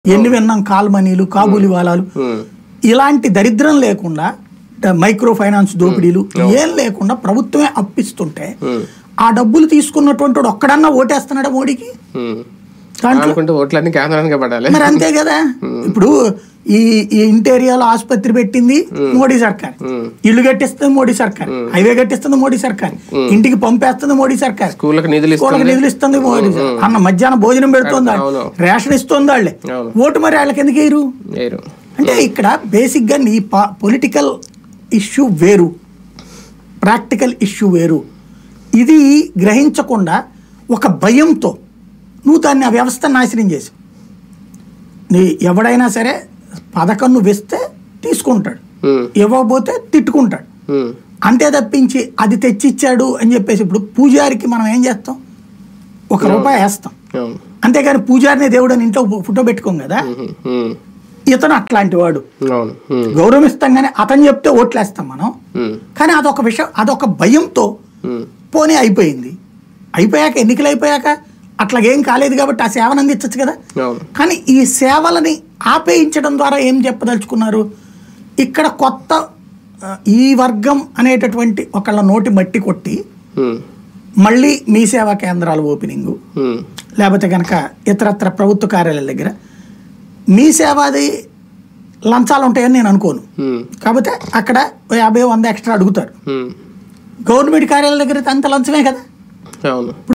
ఎన్ని విన్నాం కాల్మనీలు కాబూలి వాలాలు ఉమ్. ఇలాంటి దరిద్రం లేకుండా ట- మైక్రో ఫైనాన్స్ దోపిడీలు ఏం లేకుండా ప్రభుత్వమే అప్పిస్తుంటే ఉమ్. ఆ డబ్బులు తీసుకున్నటువంటి వాడు ఒక్కడన్నా ఓటేస్తున్నాడా మోడీకి ఉమ్. దాంట్లో అనుకుంటే ఓట్లన్నీ కేంద్రానికే పడాలి మరి అంతే కదా ఇప్పుడు ఈ ఈ ఇంటీరియాలో ఆసుపత్రి పెట్టింది మోడీ సర్కార్ ఉమ్. ఇల్లు కట్టిస్తుంది మోడీ సర్కార్ హైవే కట్టిస్తుంది మోడీ సర్కార్ ఇంటికి పంపేస్తుంది మోడీ సర్కార్ స్కూళ్ళకి నిధులు వాళ్ళకి ఇస్తుంది నిధులు ఇస్తుంది మోడీ సర్కార్. అన్న మధ్యాహ్నం భోజనం పెడుతుంది వాళ్ళు. అవును. రేషన్ ఇస్తుంది వాళ్ళే అవును. ఓటు మరి వాళ్ళకి ఎందుకు వేయరు లేరు అంటే ఇక్కడ బేసిక్గా నీ పొలిటికల్ ఇష్యూ వేరు ప్రాక్టికల్ ఇష్యూ వేరు ఇది గ్రహించకుండా ఒక భయంతో నువ్వు దాన్ని ఆ వ్యవస్థ నాశనం చేసావు నీ ఎవడైనా సరే పథకం నువ్వు ఇస్తే తీసుకుంటాడు ఉమ్. ఇవ్వకపోతే తిట్టుకుంటాడు ఉమ్. అంతే తప్పించి అది తెచ్చిచ్చాడు అని చెప్పేసి ఇప్పుడు పూజారికి మనం ఏం చేస్తాం ఒక రూపాయి వేస్తాం అవును అంతేగాని పూజారిని దేవుడు అని ఇంట్లో ఫోటో పెట్టుకోం కదా ఉమ్. ఉమ్. ఇతను అట్లాంటి వాడు అవును ఉమ్. గౌరవిస్తాం కానీ అతను చెప్తే ఓట్లేస్తాం మనం ఉమ్. కానీ అదొక విషయం అదొక భయంతో ఉమ్. పోనీ అయిపోయింది అయిపోయాక ఎన్నికలు అయిపోయాక అట్లాగేం కాలేదు కాబట్టి ఆ సేవను అందించచ్చు కదా అవును కానీ ఈ సేవలని ఆపేయించడం ద్వారా ఏం చెప్పదలుచుకున్నారు ఇక్కడ కొత్త ఆ, ఈ వర్గం అనేటటువంటి ఒకళ్ళ నోటి మట్టి కొట్టి ఉమ్. మళ్ళీ మీ సేవా కేంద్రాలు ఓపెనింగు ఉమ్. లేకపోతే కనుక ఇతరత్ర ప్రభుత్వ కార్యాలయాల దగ్గర మీ సేవాది లంచాలు ఉంటాయని నేను అనుకోను ఉమ్. కాకపోతే అక్కడ ఓ యాభై వంద ఎక్స్ట్రా అడుగుతారు ఉమ్. గవర్నమెంట్ కార్యాలయాల దగ్గర అయితే అంత లంచమే కదా అవును